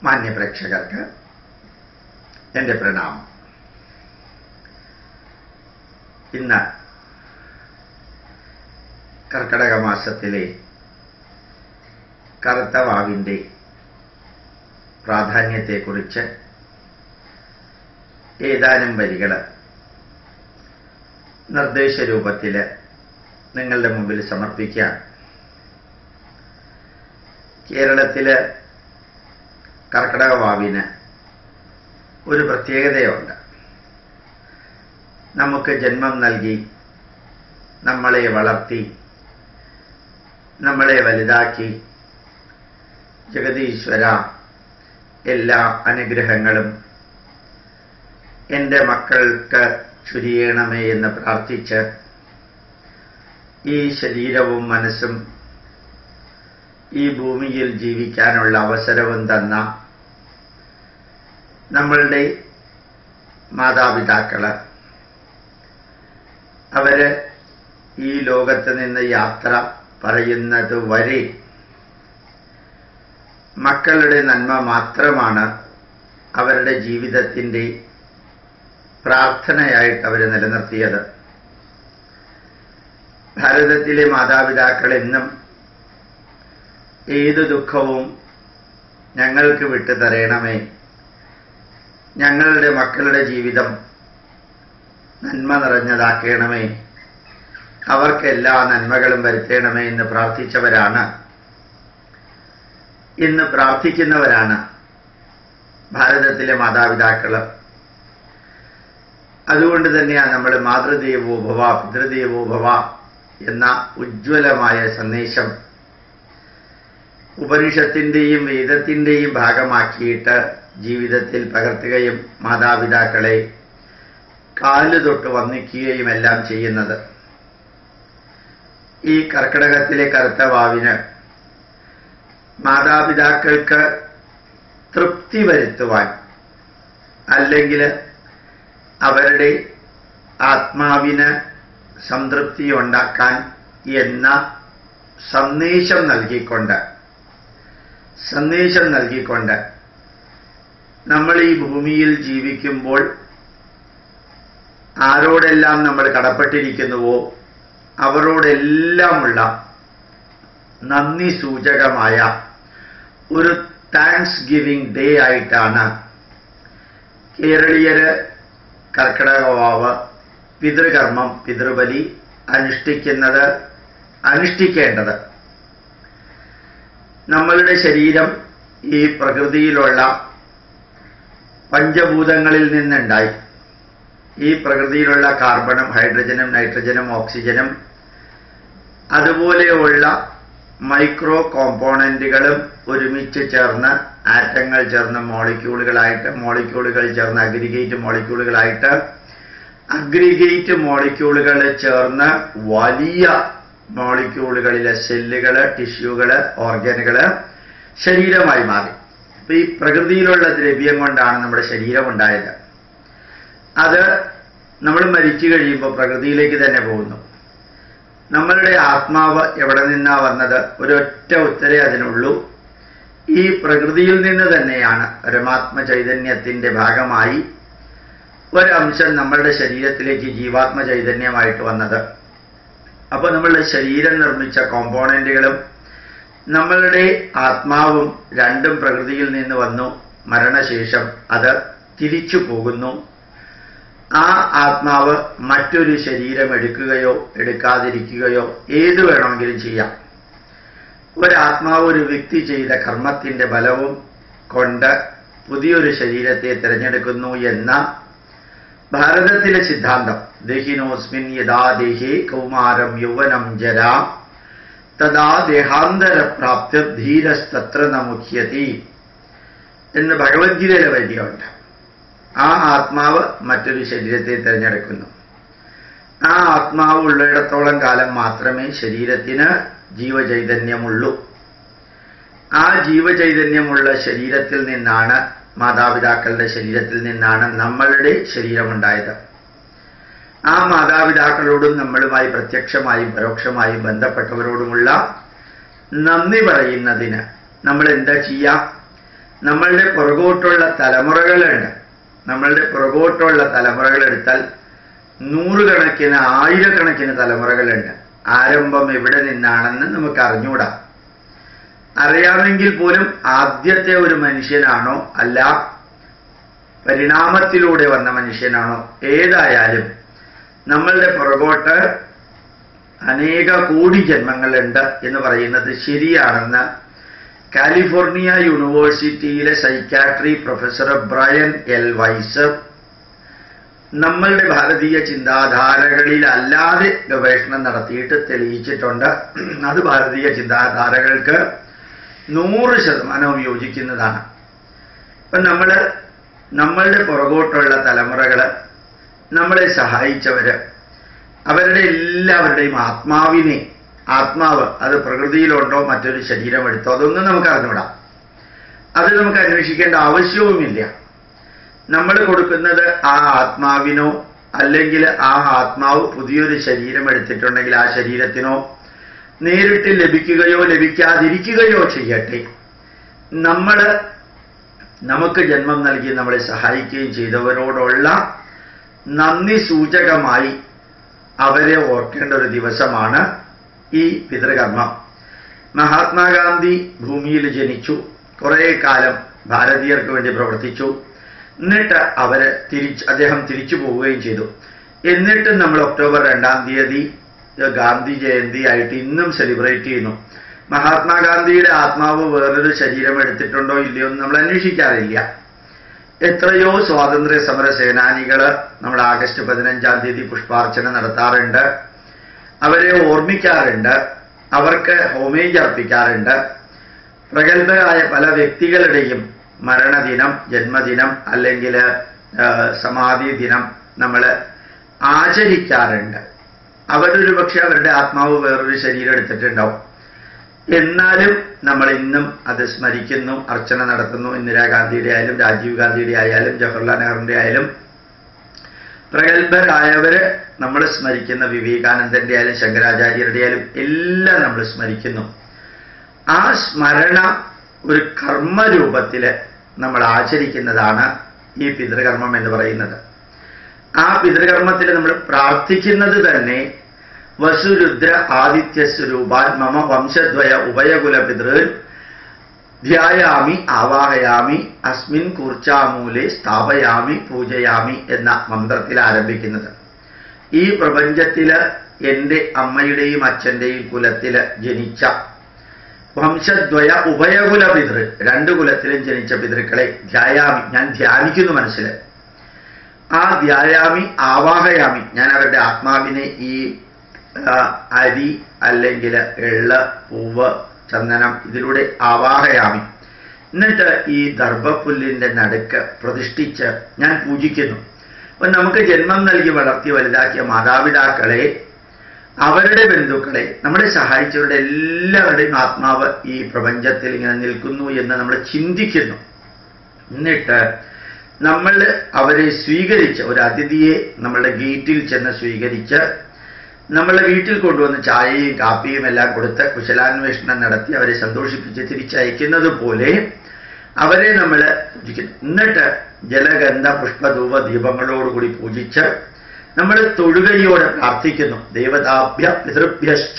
മാന്യപ്രേക്ഷകർക്ക് എൻ്റെ പ്രണാമം ഇന്ന് കർക്കടക മാസത്തിലെ കറുത്ത വാവിൻ്റെ പ്രാധാന്യത്തെക്കുറിച്ച് ഏതാനും വരികൾ നിർദ്ദേശരൂപത്തിൽ നിങ്ങളുടെ മുമ്പിൽ സമർപ്പിക്കാൻ കേരളത്തിൽ കർക്കടക വാവിന് ഒരു പ്രത്യേകതയുണ്ട് നമുക്ക് ജന്മം നൽകി നമ്മളെ വളർത്തി നമ്മളെ വലുതാക്കി ജഗതീശ്വര എല്ലാ അനുഗ്രഹങ്ങളും എൻ്റെ മക്കൾക്ക് ചുരിയണമേ എന്ന് പ്രാർത്ഥിച്ച് ഈ ശരീരവും മനസ്സും ഈ ഭൂമിയിൽ ജീവിക്കാനുള്ള അവസരവും തന്ന നമ്മളുടെ മാതാപിതാക്കള് അവര് ഈ ലോകത്ത് നിന്ന് യാത്ര പറയുന്നത് വരെ മക്കളുടെ നന്മ മാത്രമാണ് അവരുടെ ജീവിതത്തിൻ്റെ പ്രാർത്ഥനയായിട്ട് അവർ നിലനിർത്തിയത് ഭാരതത്തിലെ മാതാപിതാക്കൾ എന്നും ഏതു ദുഃഖവും ഞങ്ങൾക്ക് വിട്ടു തരയണമേ ഞങ്ങളുടെ മക്കളുടെ ജീവിതം നന്മ നിറഞ്ഞതാക്കണമേ അവർക്ക് എല്ലാ നന്മകളും വരുത്തണമേ എന്ന് പ്രാർത്ഥിച്ചവരാണ് ഇന്ന് പ്രാർത്ഥിക്കുന്നവരാണ് ഭാരതത്തിലെ മാതാപിതാക്കള് അതുകൊണ്ട് തന്നെയാണ് നമ്മൾ മാതൃദേവോ ഭവ പിതൃദേവോ ഭവ എന്ന ഉജ്ജ്വലമായ സന്ദേശം ഉപനിഷത്തിൻ്റെയും വേദത്തിൻ്റെയും ഭാഗമാക്കിയിട്ട് ജീവിതത്തിൽ പകർത്തുകയും മാതാപിതാക്കളെ കാല് തൊട്ട് വന്നിക്കുകയും എല്ലാം ചെയ്യുന്നത് ഈ കർക്കിടകത്തിലെ കറുത്ത വാവിന് മാതാപിതാക്കൾക്ക് തൃപ്തി വരുത്തുവാൻ അല്ലെങ്കിൽ അവരുടെ ആത്മാവിന് സംതൃപ്തി ഉണ്ടാക്കാൻ എന്ന സന്ദേശം നൽകിക്കൊണ്ട് സന്ദേശം നൽകിക്കൊണ്ട് നമ്മൾ ഈ ഭൂമിയിൽ ജീവിക്കുമ്പോൾ ആരോടെല്ലാം നമ്മൾ കടപ്പെട്ടിരിക്കുന്നുവോ അവരോടെല്ലാമുള്ള നന്ദി സൂചകമായ ഒരു താങ്ക്സ് ഗിവിംഗ് ഡേ ആയിട്ടാണ് കേരളീയര് കർക്കിടകവാവ് പിതൃകർമ്മം പിതൃബലി അനുഷ്ഠിക്കുന്നത് അനുഷ്ഠിക്കേണ്ടത് നമ്മളുടെ ശരീരം ഈ പ്രകൃതിയിലുള്ള പഞ്ചഭൂതങ്ങളിൽ നിന്നുണ്ടായി ഈ പ്രകൃതിയിലുള്ള കാർബണും ഹൈഡ്രജനും നൈട്രജനും ഓക്സിജനും അതുപോലെയുള്ള മൈക്രോ കോമ്പോണന്റുകളും ഒരുമിച്ച് ചേർന്ന് ആറ്റങ്ങൾ ചേർന്ന് മോളിക്യൂളുകളായിട്ട് മോളിക്യൂളുകൾ ചേർന്ന് അഗ്രിഗേറ്റ് മോളിക്യൂളുകളായിട്ട് അഗ്രിഗേറ്റ് മോളിക്യൂളുകൾ ചേർന്ന് വലിയ മോളിക്യൂളുകളിലെ സെല്ലുകൾ ടിഷ്യൂകൾ ഓർഗനുകൾ ശരീരമായി മാറി അപ്പൊ ഈ പ്രകൃതിയിലുള്ള ദ്രവ്യം കൊണ്ടാണ് നമ്മുടെ ശരീരം ഉണ്ടായത് അത് നമ്മൾ മരിച്ചു കഴിയുമ്പോൾ പ്രകൃതിയിലേക്ക് തന്നെ പോകുന്നു നമ്മളുടെ ആത്മാവ് എവിടെ നിന്നാ വന്നത് ഒരൊറ്റ ഉത്തരേ അതിനുള്ളൂ ഈ പ്രകൃതിയിൽ നിന്ന് തന്നെയാണ് പരമാത്മ ചൈതന്യത്തിന്റെ ഭാഗമായി ഒരംശം നമ്മളുടെ ശരീരത്തിലേക്ക് ജീവാത്മ ചൈതന്യമായിട്ട് വന്നത് അപ്പോൾ നമ്മളുടെ ശരീരം നിർമ്മിച്ച കോമ്പോണന്റുകളും നമ്മളുടെ ആത്മാവും രണ്ടും പ്രകൃതിയിൽ നിന്ന് വന്നു മരണശേഷം അത് തിരിച്ചു പോകുന്നു ആ ആത്മാവ് മറ്റൊരു ശരീരം എടുക്കുകയോ എടുക്കാതിരിക്കുകയോ ഏത് വേണമെങ്കിലും ചെയ്യാം ഒരാത്മാവ് ഒരു വ്യക്തി ചെയ്ത കർമ്മത്തിന്റെ ബലവും കൊണ്ട് പുതിയൊരു ശരീരത്തെ തിരഞ്ഞെടുക്കുന്നു എന്ന ഭാരതത്തിലെ സിദ്ധാന്തം ദേഹിനോസ്മിൻ യഥാ ദേഹേ കൗമാരം യൗവനം ജരാ തഥാ ദേഹാന്തര പ്രാപ്തി ധീരസ്തത്ര നമുഖ്യതി എന്ന് ഭഗവത്ഗീതയിലെ വരികയുണ്ട് ആ ആത്മാവ് മറ്റൊരു ശരീരത്തെ തിരഞ്ഞെടുക്കുന്നു ആ ആത്മാവ് ഉള്ളിടത്തോളം കാലം മാത്രമേ ശരീരത്തിന് ജീവചൈതന്യമുള്ളൂ ആ ജീവചൈതന്യമുള്ള ശരീരത്തിൽ നിന്നാണ് മാതാപിതാക്കളുടെ ശരീരത്തിൽ നിന്നാണ് നമ്മളുടെ ശരീരമുണ്ടായത് ആ മാതാപിതാക്കളോടും നമ്മളുമായി പ്രത്യക്ഷമായും പരോക്ഷമായും ബന്ധപ്പെട്ടവരോടുമുള്ള നന്ദി പറയുന്നതിന് നമ്മൾ എന്താ ചെയ്യാം നമ്മളുടെ പുറകോട്ടുള്ള തലമുറകളുണ്ട് നമ്മളുടെ പുറകോട്ടുള്ള തലമുറകൾ എടുത്താൽ നൂറുകണക്കിന് ആയിരക്കണക്കിന് തലമുറകളുണ്ട് ആരംഭം എവിടെ നിന്നാണെന്ന് നമുക്ക് അറിഞ്ഞുകൂടാ അറിയാമെങ്കിൽ പോലും ആദ്യത്തെ ഒരു മനുഷ്യനാണോ അല്ല പരിണാമത്തിലൂടെ വന്ന മനുഷ്യനാണോ ഏതായാലും നമ്മളുടെ പുറകോട്ട് അനേക കോടി ജന്മങ്ങളുണ്ട് എന്ന് പറയുന്നത് ശരിയാണെന്ന് കാലിഫോർണിയ യൂണിവേഴ്സിറ്റിയിലെ psychiatry professor Brian L Weiss നമ്മളുടെ ഭാരതീയ ചിന്താധാരകളിൽ അല്ലാതെ ഗവേഷണം നടത്തിയിട്ട് തെളിയിച്ചിട്ടുണ്ട് അത് ഭാരതീയ ചിന്താധാരകൾക്ക് നൂറ് ശതമാനവും യോജിക്കുന്നതാണ് ഇപ്പം നമ്മൾ നമ്മളുടെ പുറകോട്ടുള്ള തലമുറകൾ നമ്മളെ സഹായിച്ചവര് അവരുടെ എല്ലാവരുടെയും ആത്മാവിനെ ആത്മാവ് അത് പ്രകൃതിയിലുണ്ടോ മറ്റൊരു ശരീരം എടുത്തോ അതൊന്നും നമുക്ക് അറിഞ്ഞുവിടാം അത് നമുക്ക് അന്വേഷിക്കേണ്ട ആവശ്യവുമില്ല നമ്മൾ കൊടുക്കുന്നത് ആ ആത്മാവിനോ അല്ലെങ്കിൽ ആ ആത്മാവ് പുതിയൊരു ശരീരം എടുത്തിട്ടുണ്ടെങ്കിൽ ആ ശരീരത്തിനോ നേരിട്ട് ലഭിക്കുകയോ ലഭിക്കാതിരിക്കുകയോ ചെയ്യട്ടെ നമ്മൾ നമുക്ക് ജന്മം നൽകി നമ്മളെ സഹായിക്കുകയും ചെയ്തവരോടുള്ള നന്ദി സൂചകമായി അവരെ ഓർക്കേണ്ട ഒരു ദിവസമാണ് ഈ പിതൃകർമ്മം മഹാത്മാഗാന്ധി ഭൂമിയിൽ ജനിച്ചു കുറേ കാലം ഭാരതീയർക്ക് വേണ്ടി പ്രവർത്തിച്ചു എന്നിട്ട് അവര് തിരിച്ച് അദ്ദേഹം തിരിച്ചു പോവുകയും ചെയ്തു എന്നിട്ട് നമ്മൾ ഒക്ടോബർ രണ്ടാം തീയതി ഗാന്ധി ജയന്തി ആയിട്ട് ഇന്നും സെലിബ്രേറ്റ് ചെയ്യുന്നു മഹാത്മാഗാന്ധിയുടെ ആത്മാവ് വേറൊരു ശരീരം എടുത്തിട്ടുണ്ടോ ഇല്ലയോ എന്ന് നമ്മൾ അന്വേഷിക്കാറില്ല എത്രയോ സ്വാതന്ത്ര്യ സമര സേനാനികള് നമ്മൾ ആഗസ്റ്റ് പതിനഞ്ചാം തീയതി പുഷ്പാർച്ചന നടത്താറുണ്ട് അവരെ ഓർമ്മിക്കാറുണ്ട് അവർക്ക് ഹോമേജ് അർപ്പിക്കാറുണ്ട് പ്രഗത്ഭരായ പല വ്യക്തികളുടെയും മരണദിനം ജന്മദിനം അല്ലെങ്കിൽ സമാധി ദിനം നമ്മൾ ആചരിക്കാറുണ്ട് അവരൊരു പക്ഷെ അവരുടെ ആത്മാവ് വേറൊരു ശരീരം എടുത്തിട്ടുണ്ടാവും എന്നാലും നമ്മൾ ഇന്നും അത് സ്മരിക്കുന്നു അർച്ചന നടത്തുന്നു ഇന്ദിരാഗാന്ധിയുടെ ആയാലും രാജീവ് ഗാന്ധിയുടെ ആയാലും ജവഹർലാൽ നെഹ്റുവിന്റെ ആയാലും പ്രഗത്ഭരായവര് നമ്മൾ സ്മരിക്കുന്ന വിവേകാനന്ദന്റെ ആയാലും ശങ്കരാചാര്യരുടെ ആയാലും എല്ലാം നമ്മൾ സ്മരിക്കുന്നു ആ സ്മരണ ഒരു കർമ്മരൂപത്തില് നമ്മൾ ആചരിക്കുന്നതാണ് ഈ പിതൃകർമ്മം എന്ന് പറയുന്നത് ആ പിതൃകർമ്മത്തിൽ നമ്മൾ പ്രാർത്ഥിക്കുന്നത് തന്നെ വസുരുദ്ര ആദിത്യ സ്വരൂപാൻ മമ വംശദ്വയ ഉഭയകുല പിതൃ ധ്യായാമി ആവാഹയാമി അസ്മിൻ കൂർച്ചാമൂലെ സ്ഥാപയാമി പൂജയാമി എന്ന മന്ത്രത്തിൽ ആരംഭിക്കുന്നത് ഈ പ്രപഞ്ചത്തില് എൻ്റെ അമ്മയുടെയും അച്ഛൻ്റെയും കുലത്തില് ജനിച്ച വംശദ്വയ ഉഭയകുല പിതൃ രണ്ട് കുലത്തിലും ജനിച്ച പിതൃക്കളെ ധ്യായാമി ഞാൻ ധ്യാനിക്കുന്നു മനസ്സിൽ ആ ധ്യായാമി ആവാഹയാമി ഞാൻ അവരുടെ ആത്മാവിനെ ഈ അരി അല്ലെങ്കിൽ എള്ള് പൂവ് ചന്ദനം ഇതിലൂടെ ആവാഹയാമി എന്നിട്ട് ഈ ദർഭപ്പുല്ലിന്റെ നടുക്ക് പ്രതിഷ്ഠിച്ച് ഞാൻ പൂജിക്കുന്നു അപ്പൊ നമുക്ക് ജന്മം നൽകി വളർത്തി വലുതാക്കിയ മാതാപിതാക്കളെ അവരുടെ ബന്ധുക്കളെ നമ്മളെ സഹായിച്ചവരുടെ എല്ലാവരുടെയും ആത്മാവ് ഈ പ്രപഞ്ചത്തിൽ ഇങ്ങനെ നിൽക്കുന്നു എന്ന് നമ്മൾ ചിന്തിക്കുന്നു എന്നിട്ട് നമ്മൾ അവരെ സ്വീകരിച്ച് ഒരു അതിഥിയെ നമ്മളുടെ ഗേറ്റിൽ ചെന്ന് സ്വീകരിച്ച് നമ്മളെ വീട്ടിൽ കൊണ്ടുവന്ന് ചായയും കാപ്പിയും എല്ലാം കൊടുത്ത് കുശലാന്വേഷണം നടത്തി അവരെ സന്തോഷിപ്പിച്ച് തിരിച്ചയക്കുന്നത് പോലെ അവരെ നമ്മൾ പൂജിക്കുന്നു എന്നിട്ട് ജലഗന്ധ പുഷ്പധൂപ ദീപങ്ങളോടുകൂടി പൂജിച്ച് നമ്മൾ തൊഴുകയോടെ പ്രാർത്ഥിക്കുന്നു ദേവതാഭ്യ പിതൃഭ്യശ്ച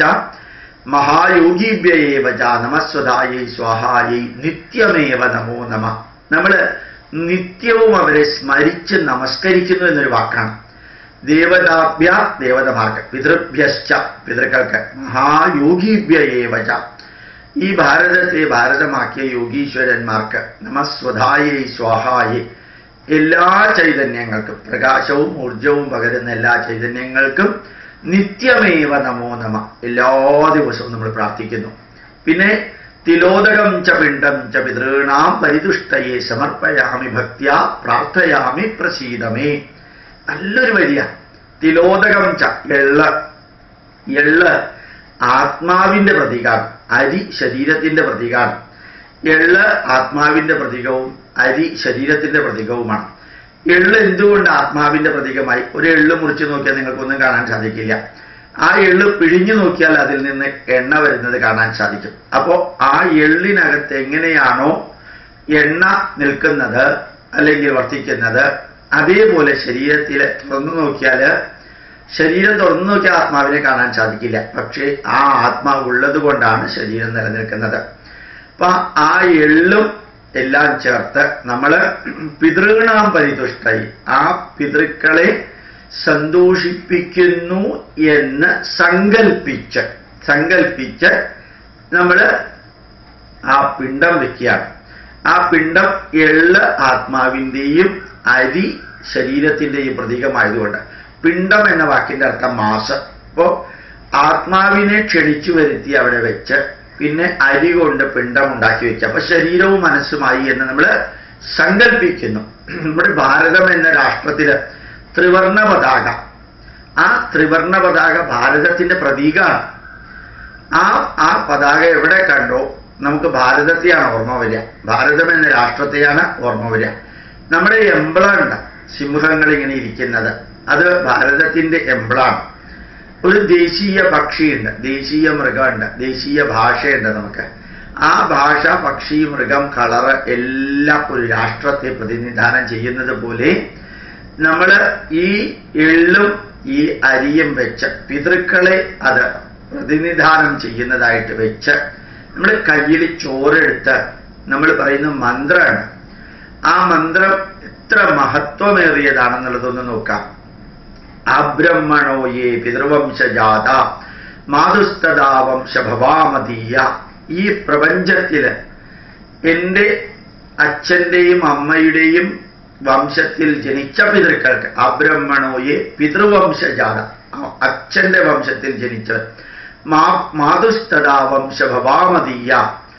മഹായോഗിഭ്യേവ ച നമസ്വതായൈ സ്വാഹായൈ നിത്യമേവ നമോ നമ നമ്മൾ നിത്യവും അവരെ സ്മരിച്ച് നമസ്കരിക്കുന്നു എന്നൊരു വാക്കാണ് ദേവതാഭ്യ ദേവതമാർക്ക് പിതൃഭ്യശ്ച പിതൃക്കൾക്ക് മഹായോഗിഭ്യേവച ഈ ഭാരതത്തെ ഭാരതമാക്കിയ യോഗീശ്വരന്മാർക്ക് നമസ്വധായൈ സ്വാഹായൈ എല്ലാ ചൈതന്യങ്ങൾക്കും പ്രകാശവും ഊർജവും പകരുന്ന എല്ലാ ചൈതന്യങ്ങൾക്കും നിത്യമേവ നമോ നമ എല്ലാ ദിവസവും നമ്മൾ പ്രാർത്ഥിക്കുന്നു പിന്നെ തിലോദകം ച പിണ്ഡം ച പിതൃണാം പരിതുഷ്ടയെ സമർപ്പയാമി ഭക്ത്യ പ്രാർത്ഥയാമി പ്രസീതമേ നല്ലൊരു വരിയ തിലോദകം ച എള്ള് എള്ള് ആത്മാവിന്റെ പ്രതീകമാണ് അരി ശരീരത്തിന്റെ പ്രതീകമാണ് എള്ള് ആത്മാവിന്റെ പ്രതീകവും അരി ശരീരത്തിന്റെ പ്രതീകവുമാണ് എള്ള് എന്തുകൊണ്ട് ആത്മാവിന്റെ പ്രതീകമായി ഒരു എള്ള് മുറിച്ച് നോക്കിയാൽ നിങ്ങൾക്കൊന്നും കാണാൻ സാധിക്കില്ല ആ എള്ള് പിഴിഞ്ഞു നോക്കിയാൽ അതിൽ നിന്ന് എണ്ണ വരുന്നത് കാണാൻ സാധിക്കും അപ്പോൾ ആ എള്ളിനകത്ത് എങ്ങനെയാണോ എണ്ണ നിൽക്കുന്നത് അല്ലെങ്കിൽ വർത്തിക്കുന്നത് അതേപോലെ ശരീരത്തിൽ തുറന്നു നോക്കിയാൽ ശരീരം തുറന്നു നോക്കിയാൽ ആത്മാവിനെ കാണാൻ സാധിക്കില്ല പക്ഷേ ആ ആത്മാവ് ഉള്ളത് കൊണ്ടാണ് ശരീരം നിലനിൽക്കുന്നത് അപ്പൊ ആ എള്ളും എല്ലാം ചേർത്ത് നമ്മൾ പിതൃഗണാം പരിതുഷ്ടായി ആ പിതൃക്കളെ സന്തോഷിപ്പിക്കുന്നു എന്ന് സങ്കൽപ്പിച്ച് സങ്കൽപ്പിച്ച് നമ്മൾ ആ പിണ്ടം വെക്കുകയാണ് ആ പിണ്ടം എള്ള് ആത്മാവിൻ്റെയും അരി ശരീരത്തിൻ്റെയും പ്രതീകമായതുകൊണ്ട് പിണ്ടം എന്ന വാക്കിന്റെ അർത്ഥം മാസം അപ്പോ ആത്മാവിനെ ക്ഷണിച്ചു വരുത്തി അവിടെ വെച്ച് പിന്നെ അരി കൊണ്ട് പിണ്ടം ഉണ്ടാക്കി വെക്കുക അപ്പൊ ശരീരവും മനസ്സുമായി എന്ന് നമ്മൾ സങ്കല്പിക്കുന്നു നമ്മുടെ ഭാരതം എന്ന രാഷ്ട്രത്തില് ത്രിവർണ പതാക ആ ത്രിവർണ പതാക ഭാരതത്തിന്റെ പ്രതീകമാണ് ആ ആ പതാക എവിടെ കണ്ടോ നമുക്ക് ഭാരതത്തെയാണ് ഓർമ്മ വരിക ഭാരതം എന്ന രാഷ്ട്രത്തെയാണ് ഓർമ്മ വരിക നമ്മുടെ എംബ്ലമുണ്ട് സിംഹങ്ങൾ ഇങ്ങനെ ഇരിക്കുന്നത് അത് ഭാരതത്തിന്റെ എംബ്ലാണ് ഒരു ദേശീയ പക്ഷിയുണ്ട് ദേശീയ മൃഗമുണ്ട് ദേശീയ ഭാഷയുണ്ട് നമുക്ക് ആ ഭാഷ പക്ഷി മൃഗം കളറ് എല്ലാം ഒരു രാഷ്ട്രത്തെ പ്രതിനിധാനം ചെയ്യുന്നത് പോലെ നമ്മൾ ഈ എള്ളും ഈ അരിയും വെച്ച് പിതൃക്കളെ അത് പ്രതിനിധാനം ചെയ്യുന്നതായിട്ട് വെച്ച് നമ്മൾ കയ്യിൽ ചോറെടുത്ത് നമ്മൾ പറയുന്ന മന്ത്രമാണ് ആ മന്ത്രം എത്ര മഹത്വമേറിയതാണെന്നുള്ളതൊന്ന് നോക്കാം അബ്രഹ്മണോയേ പിതൃവംശജാത മാതുസ്തദാ വംശഭവാമതീയ ഈ പ്രപഞ്ചത്തില് എൻ്റെ അച്ഛൻ്റെയും അമ്മയുടെയും വംശത്തിൽ ജനിച്ച പിതൃക്കൾക്ക് അബ്രഹ്മണോയെ പിതൃവംശജാത അച്ഛന്റെ വംശത്തിൽ ജനിച്ചവർ മാ മാതുസ്തദാ വംശഭവാമതീയ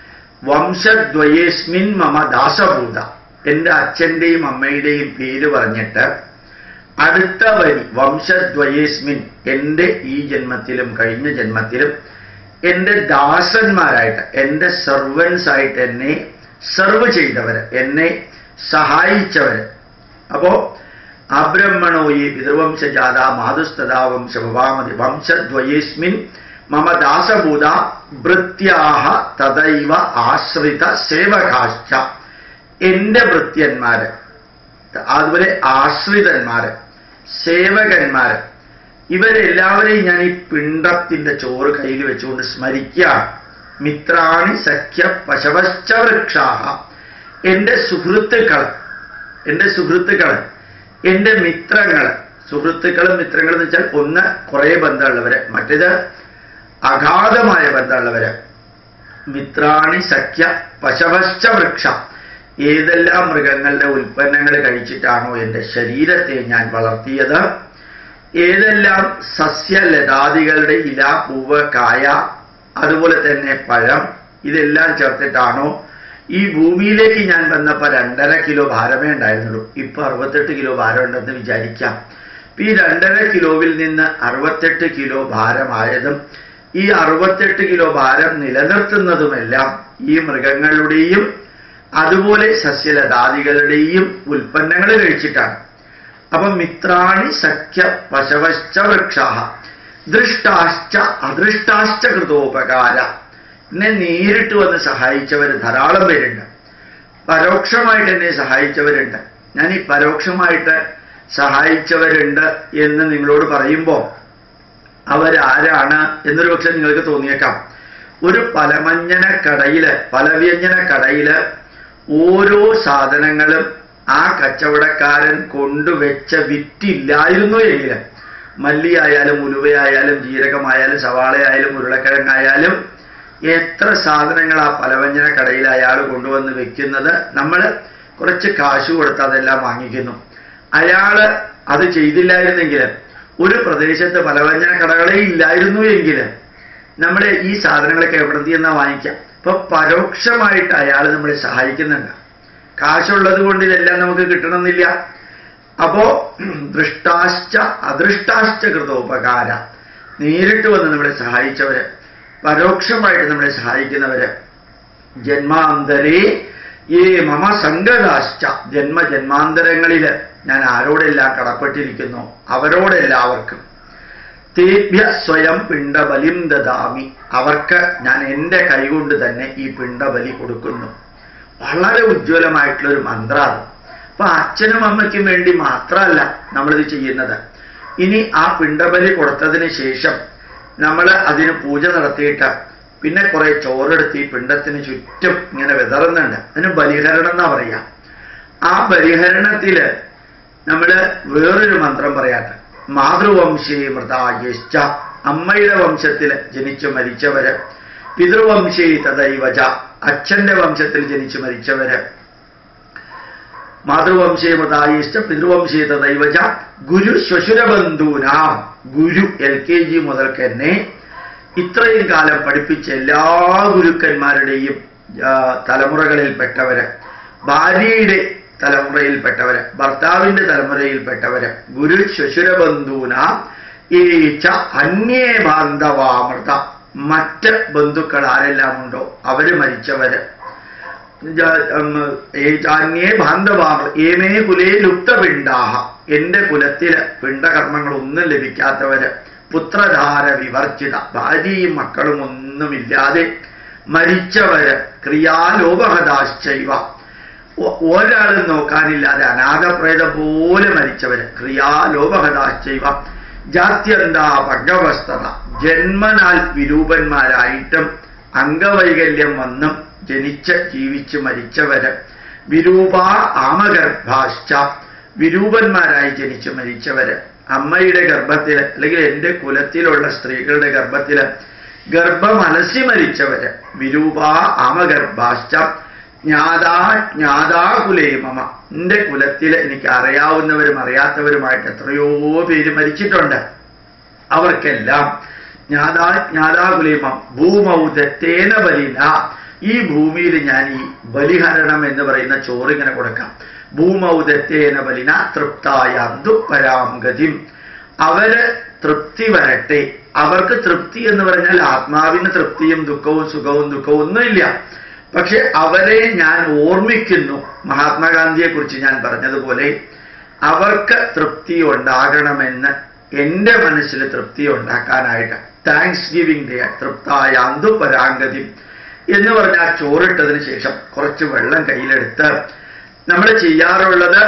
വംശദ്വയേസ്മിൻ മമ ദാസഭൂത എൻ്റെ അച്ഛൻ്റെയും അമ്മയുടെയും പേര് പറഞ്ഞിട്ട് അടുത്ത വരി വംശദ്വയേസ്മിൻ എൻ്റെ ഈ ജന്മത്തിലും കഴിഞ്ഞ ജന്മത്തിലും എൻ്റെ ദാസന്മാരായിട്ട് എൻ്റെ സെർവൻസ് ആയിട്ട് എന്നെ സെർവ് ചെയ്തവര് എന്നെ സഹായിച്ചവര് അപ്പോ അബ്രഹ്മണോയി പിതൃവംശജാത മാതുസ്തദാ വംശഭവാമതി വംശദ്വയേസ്മിൻ മമ ദാസഭൂത ഭൃത്യാഹ തദൈവ ആശ്രിത സേവകാശ്ച എൻ്റെ ഭൃത്യന്മാര് അതുപോലെ ആശ്രിതന്മാര് സേവകന്മാര് ഇവരെല്ലാവരെയും ഞാൻ ഈ പിണ്ടത്തിന്റെ ചോറ് കയ്യിൽ വെച്ചുകൊണ്ട് സ്മരിക്കുകയാണ് മിത്രാണി സഖ്യ പശവശ്ച വൃക്ഷാഹ എൻ്റെ സുഹൃത്തുക്കൾ എൻ്റെ സുഹൃത്തുക്കൾ എൻ്റെ മിത്രങ്ങൾ സുഹൃത്തുക്കളും മിത്രങ്ങളും എന്ന് വെച്ചാൽ ഒന്ന് കുറേ ബന്ധമുള്ളവര് മറ്റേത് അഗാധമായ ബന്ധമുള്ളവര് മിത്രാണി സഖ്യ പശവശ്ച വൃക്ഷ ഏതെല്ലാം മൃഗങ്ങളുടെ ഉൽപ്പന്നങ്ങൾ കഴിച്ചിട്ടാണോ എൻ്റെ ശരീരത്തെ ഞാൻ വളർത്തിയത് ഏതെല്ലാം സസ്യലതാദികളുടെ ഇല പൂവ് കായ അതുപോലെ തന്നെ പഴം ഇതെല്ലാം ചേർത്തിട്ടാണോ ഈ ഭൂമിയിലേക്ക് ഞാൻ വന്നപ്പോൾ രണ്ടര കിലോ ഭാരമേ ഉണ്ടായിരുന്നുള്ളൂ ഇപ്പൊ അറുപത്തെട്ട് കിലോ ഭാരം ഉണ്ടെന്ന് വിചാരിക്കാം ഈ രണ്ടര കിലോവിൽ നിന്ന് അറുപത്തെട്ട് കിലോ ഭാരമായതും ഈ അറുപത്തെട്ട് കിലോ ഭാരം നിലനിർത്തുന്നതുമെല്ലാം ഈ മൃഗങ്ങളുടെയും അതുപോലെ സസ്യലതാദികളുടെയും ഉൽപ്പന്നങ്ങൾ കഴിച്ചിട്ടാണ് അപ്പൊ മിത്രാണി സഖ്യ പശവശ്ച വൃക്ഷാഹ ദൃഷ്ടാശ്ച അദൃഷ്ടാശ്ച കൃതോപകാര എന്നെ നേരിട്ട് വന്ന് സഹായിച്ചവർ ധാരാളം പേരുണ്ട് പരോക്ഷമായിട്ട് എന്നെ സഹായിച്ചവരുണ്ട് ഞാൻ ഈ പരോക്ഷമായിട്ട് സഹായിച്ചവരുണ്ട് എന്ന് നിങ്ങളോട് പറയുമ്പോൾ അവരാരാണ് എന്നൊരു പക്ഷെ നിങ്ങൾക്ക് തോന്നിയേക്കാം ഒരു പലമഞ്ഞന കടയില് പലവ്യഞ്ജന കടയില് ഓരോ സാധനങ്ങളും ആ കച്ചവടക്കാരൻ കൊണ്ടുവച്ച വിറ്റില്ലായിരുന്നു എങ്കിൽ മല്ലിയായാലും ഉലുവയായാലും ജീരകമായാലും സവാളയായാലും ഉരുളക്കിഴങ്ങായാലും എത്ര സാധനങ്ങൾ ആ പലവ്യഞ്ജന കടയിൽ അയാൾ കൊണ്ടുവന്ന് വെക്കുന്നത് നമ്മൾ കുറച്ച് കാശ് കൊടുത്ത് അതെല്ലാം വാങ്ങിക്കുന്നു അയാള് അത് ചെയ്തില്ലായിരുന്നെങ്കിൽ ഒരു പ്രദേശത്ത് പലവ്യഞ്ജന കടകളെ ഇല്ലായിരുന്നു എങ്കിൽ നമ്മുടെ ഈ സാധനങ്ങളൊക്കെ എവിടെ നിന്നാ വാങ്ങിക്കാം അപ്പൊ പരോക്ഷമായിട്ട് അയാൾ നമ്മളെ സഹായിക്കുന്നുണ്ട് കാശുള്ളത് കൊണ്ട് ഇതെല്ലാം നമുക്ക് കിട്ടണമെന്നില്ല അപ്പോ ദൃഷ്ടാശ്ച അദൃഷ്ടാശ്ച കൃതോപകാര നേരിട്ട് വന്ന് നമ്മളെ സഹായിച്ചവര് പരോക്ഷമായിട്ട് നമ്മളെ സഹായിക്കുന്നവര് ജന്മാന്തരേ ഈ മമ സംഗതാശ്ച ജന്മ ജന്മാന്തരങ്ങളില് ഞാൻ ആരോടെല്ലാം കടപ്പെട്ടിരിക്കുന്നു അവരോടെല്ലാവർക്കും തേഭ്യ സ്വയം പിണ്ടബലിം ദദാമി അവർക്ക് ഞാൻ എൻ്റെ കൈകൊണ്ട് തന്നെ ഈ പിണ്ടബലി കൊടുക്കുന്നു വളരെ ഉജ്ജ്വലമായിട്ടുള്ള ഒരു മന്ത്രമാണ് അപ്പൊ അച്ഛനും അമ്മയ്ക്കും വേണ്ടി മാത്രമല്ല നമ്മളിത് ചെയ്യുന്നത് ഇനി ആ പിണ്ടബലി കൊടുത്തതിന് ശേഷം നമ്മൾ അതിന് പൂജ നടത്തിയിട്ട് പിന്നെ കുറെ ചോറെടുത്ത് ഈ പിണ്ടത്തിന് ചുറ്റും ഇങ്ങനെ വിതറുന്നുണ്ട് അതിന് ബലിഹരണം എന്നാ പറയാ ആ ബലിഹരണത്തില് നമ്മള് വേറൊരു മന്ത്രം പറയാത്ത മാതൃവംശേ മൃതായശ്ച അമ്മയുടെ വംശത്തിൽ ജനിച്ചു മരിച്ചവര് പിതൃവംശേ തദൈവച അച്ഛന്റെ വംശത്തിൽ ജനിച്ചു മരിച്ചവര് മാതൃവംശേ മൃതായിഷ്ട പിതൃവംശേ തദൈവച ഗുരു ശ്വശുരബന്ധൂനാം ഗുരു എൽ കെ ജി മുതൽക്ക് തന്നെ ഇത്രയും കാലം പഠിപ്പിച്ച എല്ലാ ഗുരുക്കന്മാരുടെയും ആ, തലമുറകളിൽപ്പെട്ടവര് ഭാര്യയുടെ തലമുറയിൽപ്പെട്ടവര് ഭർത്താവിന്റെ തലമുറയിൽപ്പെട്ടവര് ഗുരു ശ്വശുരബന്ധൂനാം ഏച്ച അന്യേ ബാന്ധവാമൃത മറ്റ് ബന്ധുക്കൾ ആരെല്ലാം ഉണ്ടോ അവര് മരിച്ചവര് ജ- ഉം, ഏചാന്യേ ബാന്ധവാമൃ ഏമേ കുലേ ലുപ്തപിണ്ടാഹ എന്റെ കുലത്തില് പിണ്ടകർമ്മങ്ങളൊന്നും ലഭിക്കാത്തവര് പുത്രധാര വിവർജിത ഭാര്യയും മക്കളും ഒന്നുമില്ലാതെ മരിച്ചവര് ക്രിയാലോപഹതാശ്ചൈവ ഒ- ഒരാളും നോക്കാനില്ലാതെ അനാഥപ്രേത പോലെ മരിച്ചവര് ക്രിയാലോപഹതാശ്ചൈവ ജാത്യന്താ ഭഗവസ്തത ജന്മനാൽ വിരൂപന്മാരായിട്ടും അംഗവൈകല്യം വന്നും ജനിച്ച് ജീവിച്ച് മരിച്ചവര് വിരൂപ ആമഗർഭാശ്ച വിരൂപന്മാരായി ജനിച്ച് മരിച്ചവര് അമ്മയുടെ ഗർഭത്തിൽ അല്ലെങ്കിൽ എൻ്റെ കുലത്തിലുള്ള സ്ത്രീകളുടെ ഗർഭത്തിൽ ഗർഭം അലസി മരിച്ചവര് വിരൂപ ആമഗർഭാശ്ച ജ്ഞാതാ ജ്ഞാതാകുലേ മമ എൻ്റെ കുലത്തിൽ എനിക്ക് അറിയാവുന്നവരും അറിയാത്തവരുമായിട്ട് എത്രയോ പേര് മരിച്ചിട്ടുണ്ട് അവർക്കെല്ലാം ജ്ഞാതാ ജ്ഞാതാകുലേമം ഭൂമൗദത്തേന ബലിന ഈ ഭൂമിയിൽ ഞാൻ ഈ ബലിഹരണം എന്ന് പറയുന്ന ചോറ് ഇങ്ങനെ കൊടുക്കാം ഭൂമൗദത്തേന ബലിന തൃപ്തായന്തു പരാം ഗതിം അവര് തൃപ്തി വരട്ടെ അവർക്ക് തൃപ്തി എന്ന് പറഞ്ഞാൽ ആത്മാവിന് തൃപ്തിയും ദുഃഖവും സുഖവും ദുഃഖവും ഒന്നുമില്ല പക്ഷെ അവരെ ഞാൻ ഓർമ്മിക്കുന്നു മഹാത്മാഗാന്ധിയെ കുറിച്ച് ഞാൻ പറഞ്ഞതുപോലെ അവർക്ക് തൃപ്തി ഉണ്ടാകണമെന്ന് എൻ്റെ മനസ്സിൽ തൃപ്തി ഉണ്ടാക്കാനായിട്ട് താങ്ക്സ് ഗിവിംഗ് ഡേ തൃപ്തായ അന്തു പരാങ്കതി എന്ന് പറഞ്ഞാൽ ചോറിട്ടതിന് ശേഷം കുറച്ച് വെള്ളം കയ്യിലെടുത്ത് നമ്മൾ ചെയ്യാറുള്ളത്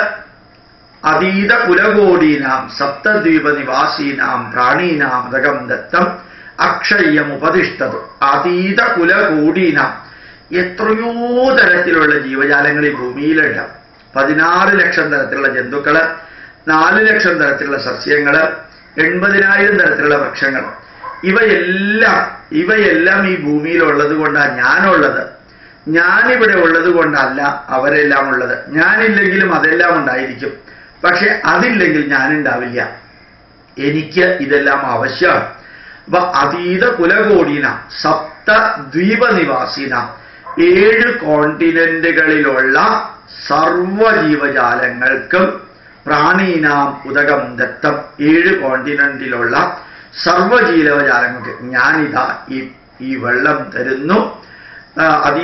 അതീത കുലകോടീനാം സപ്തദ്വീപ നിവാസീനാം പ്രാണീനാം ദഗം ദത്തം അക്ഷയ്യം ഉപതിഷ്ഠതു അതീത കുലകോടീനാം എത്രയോ തരത്തിലുള്ള ജീവജാലങ്ങൾ ഈ ഭൂമിയിലുണ്ട് പതിനാറ് ലക്ഷം തരത്തിലുള്ള ജന്തുക്കള് നാല് ലക്ഷം തരത്തിലുള്ള സസ്യങ്ങള് എൺപതിനായിരം തരത്തിലുള്ള വൃക്ഷങ്ങൾ ഇവയെല്ലാം ഇവയെല്ലാം ഈ ഭൂമിയിലുള്ളത് കൊണ്ടാണ് ഞാനുള്ളത് ഞാനിവിടെ ഉള്ളത് കൊണ്ടല്ല അവരെല്ലാം ഉള്ളത് ഞാനില്ലെങ്കിലും അതെല്ലാം ഉണ്ടായിരിക്കും പക്ഷെ അതില്ലെങ്കിൽ ഞാനുണ്ടാവില്ല എനിക്ക് ഇതെല്ലാം ആവശ്യമാണ് അപ്പൊ അതീത കുലകോടീന സപ്ത ദ്വീപ നിവാസീന ഏഴ് കോണ്ടിനെന്റുകളിലുള്ള സർവജീവജാലങ്ങൾക്കും പ്രാണീനാം ഉദകം ദത്തം ഏഴ് കോണ്ടിനെന്റിലുള്ള സർവജീവജാലങ്ങൾക്ക് ഞാനിതാ ഈ ഈ വെള്ളം തരുന്നു ആ, അതീ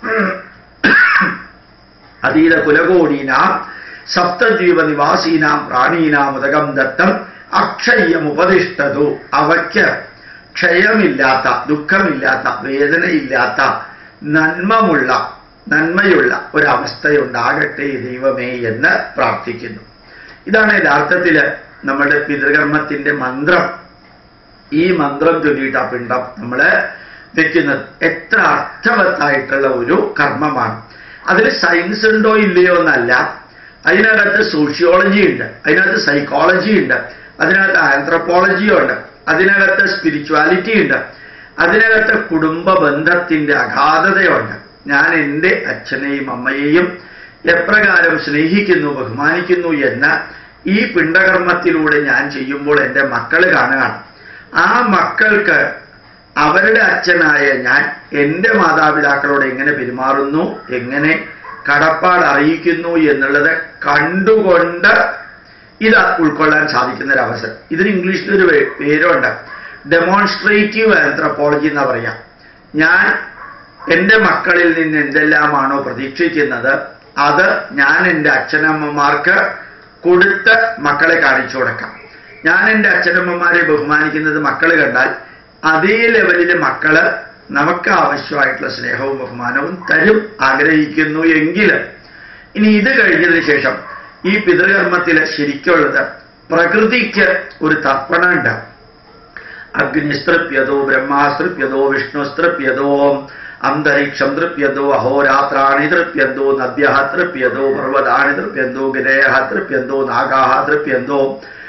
അതീത കുലകോടീനാം സപ്തദ്വീപ നിവാസീനാം പ്രാണീനാം ഉദകം ദത്തം അക്ഷയ്യം ഉപദിഷ്ടതു അവയ്ക്ക് ക്ഷയമില്ലാത്ത ദുഃഖമില്ലാത്ത വേദനയില്ലാത്ത നന്മമുള്ള നന്മയുള്ള ഒരവസ്ഥയുണ്ടാകട്ടെ ദൈവമേ എന്ന് പ്രാർത്ഥിക്കുന്നു ഇതാണ് യഥാർത്ഥത്തിൽ നമ്മുടെ പിതൃകർമ്മത്തിന്റെ മന്ത്രം ഈ മന്ത്രം ചൊല്ലിയിട്ട് ആ പിണ്ടം നമ്മൾ വെക്കുന്നത് എത്ര അർത്ഥവത്തായിട്ടുള്ള ഒരു കർമ്മമാണ് അതിൽ സയൻസ് ഉണ്ടോ ഇല്ലയോ എന്നല്ല അതിനകത്ത് സോഷ്യോളജി ഉണ്ട് അതിനകത്ത് സൈക്കോളജി ഉണ്ട് അതിനകത്ത് ആന്ത്രപ്പോളജി ഉണ്ട് അതിനകത്ത് സ്പിരിച്വാലിറ്റി ഉണ്ട് അതിനകത്ത് കുടുംബ ബന്ധത്തിന്റെ അഗാധതയുണ്ട് ഞാൻ എൻ്റെ അച്ഛനെയും അമ്മയെയും എപ്രകാരം സ്നേഹിക്കുന്നു ബഹുമാനിക്കുന്നു എന്ന് ഈ പിണ്ടകർമ്മത്തിലൂടെ ഞാൻ ചെയ്യുമ്പോൾ എൻ്റെ മക്കൾ കാണുകയാണ് ആ മക്കൾക്ക് അവരുടെ അച്ഛനായ ഞാൻ എൻ്റെ മാതാപിതാക്കളോട് എങ്ങനെ പെരുമാറുന്നു എങ്ങനെ കടപ്പാട് അറിയിക്കുന്നു എന്നുള്ളത് കണ്ടുകൊണ്ട് ഇത് ഉൾക്കൊള്ളാൻ സാധിക്കുന്ന ഒരു അവസരം ഇതിന് ഇംഗ്ലീഷിൽ ഒരു പേ- പേരുണ്ട് ഡെമോൺസ്ട്രേറ്റീവ് ആന്ത്രപ്പോളജി എന്നാ പറയാം ഞാൻ എൻ്റെ മക്കളിൽ നിന്ന് എന്തെല്ലാമാണോ പ്രതീക്ഷിക്കുന്നത് അത് ഞാൻ എൻ്റെ അച്ഛനമ്മമാർക്ക് കൊടുത്ത് മക്കളെ കാണിച്ചു കൊടുക്കാം ഞാൻ എൻ്റെ അച്ഛനമ്മമാരെ ബഹുമാനിക്കുന്നത് മക്കൾ കണ്ടാൽ അതേ ലെവലിൽ മക്കള് നമുക്ക് ആവശ്യമായിട്ടുള്ള സ്നേഹവും ബഹുമാനവും തരും ആഗ്രഹിക്കുന്നു എങ്കിൽ ഇനി ഇത് കഴിഞ്ഞതിന് ശേഷം ഈ പിതൃകർമ്മത്തിൽ ശരിക്കുള്ളത് പ്രകൃതിക്ക് ഒരു തർപ്പണമുണ്ട് അഗ്നിസ്തൃപ്യതോ ബ്രഹ്മാസ്തൃപ്യതോ വിഷ്ണുസ്തൃപ്യതോ അന്തരീക്ഷം തൃപ്യതോ അഹോരാത്രാണി തൃപ്യന്തോ നദ്യ തൃപ്യതോ പർവ്വതാണി തൃപ്യന്തോ ഗിരയ തൃപ്യന്തോ നാഗാഹ തൃപ്യന്തോ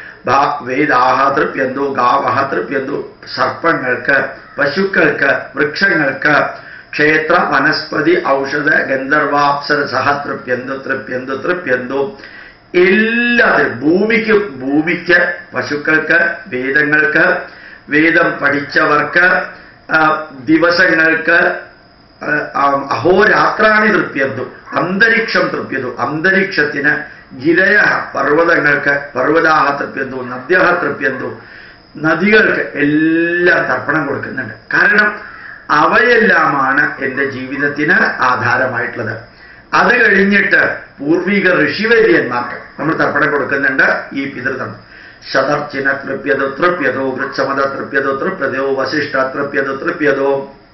വേദാഹ തൃപ്യന്തോ ഗാവഹ തൃപ്യന്തോ സർപ്പങ്ങൾക്ക് പശുക്കൾക്ക് വൃക്ഷങ്ങൾക്ക് ക്ഷേത്ര വനസ്പതി ഔഷധ ഗന്ധർവാപ്സരസഹ തൃപ്യന്തോ തൃപ്യന്തോ തൃപ്യന്തോ എല്ലാത്തിനും ഭൂമിക്ക് ഭൂമിക്ക് പശുക്കൾക്ക് വേദങ്ങൾക്ക് വേദം പഠിച്ചവർക്ക് ആ, ദിവസങ്ങൾക്ക് ആ, ആ, അഹോരാത്രാണി തൃപ്യന്തു അന്തരീക്ഷം തൃപ്യതു അന്തരീക്ഷത്തിന് ഗിരയ പർവ്വതങ്ങൾക്ക് പർവ്വതാഹ തൃപ്യന്തു നദ്യഹ തൃപ്യന്തു നദികൾക്ക് എല്ലാം തർപ്പണം കൊടുക്കുന്നുണ്ട് കാരണം അവയെല്ലാമാണ് എൻ്റെ ജീവിതത്തിന് ആധാരമായിട്ടുള്ളത് അത് കഴിഞ്ഞിട്ട് പൂർവിക ഋഷിവര്യന്മാർക്ക് നമ്മൾ തർപ്പണം കൊടുക്കുന്നുണ്ട് ഈ പിതൃതം ശതർച്ചിന തൃപ്യതോ തൃപ്യതോ വൃക്ഷമത തൃപ്യതോ തൃപ്യതോ വസിഷ്ഠ തൃപ്യതോ തൃപ്യതോ